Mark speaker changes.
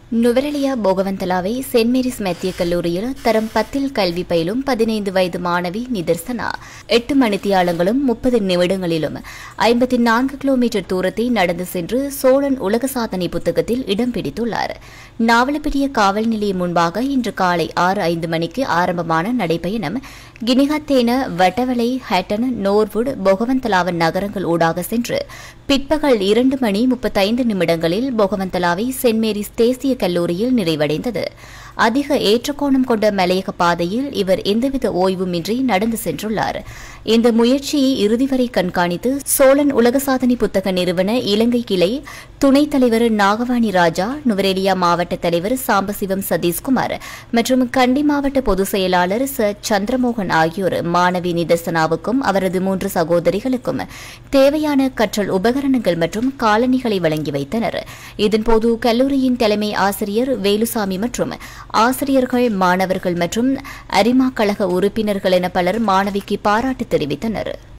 Speaker 1: Nuwara Eliya போகவந்தலாவை send Mary's மத்திய கல்லூரியில் தரம் பத்தில் கல்வி பயிலும் பதினைந்து வயது மாணவி நிதர்சனா எட்டு மணித்தியாலங்களும் முப்பது நிமிடங்களிலும் ஐம்பத்தி நான்கு கிலோமீட்டர் தூரத்தை நடந்து சென்று சோழன் உலக சாதனை புத்தகத்தில் இடம் பிடித்துள்ளார் நாவலப்பிரிய காவல் நிலையம் முன்பாக இன்று காலை ஆறு ஐந்து மணிக்கு ஆரம்பமான நடைபயணம் கினிகத்தேன வட்டவளை ஹேட்டன் நோர்வுட் பொகவந்தலாவன் நகரங்கள் ஊடாக சென்று பிற்பகல் இரண்டு மணி முப்பத்தைந்து நிமிடங்களில் பொகவந்தலாவை சென்ட் மேரிஸ் தேசிய கல்லூரியில் நிறைவடைந்தது அதிக ஏற்றக்கோணம் கொண்ட மலையக பாதையில் இவர் எந்தவித ஓய்வுமின்றி நடந்து சென்றுள்ளார் இந்த முயற்சியை இறுதி வரை கண்காணித்து சோழன் உலக சாதனை புத்தக நிறுவன இலங்கை கிளை துணைத் தலைவர் நாகவாணி ராஜா நுவரேலியா மாவட்ட தலைவர் சாம்பசிவம் சதீஷ்குமார் மற்றும் கண்டி மாவட்ட பொதுச் செயலாளர் ச சந்திரமோகன் ஆகியோர் மாணவி நிதர்சனாவுக்கும் அவரது மூன்று சகோதரிகளுக்கும் தேவையான கற்றல் உபகரணங்கள் மற்றும் காலணிகளை வழங்கி வைத்தனர் இதன்போது கல்லூரியின் தலைமை ஆசிரியர் வேலுசாமி மற்றும் ஆசிரியர்கள் மாணவர்கள் மற்றும் அரிமா கழக உறுப்பினர்கள் என பலர் மாணவிக்கு பாராட்டு தெரிவித்தனர்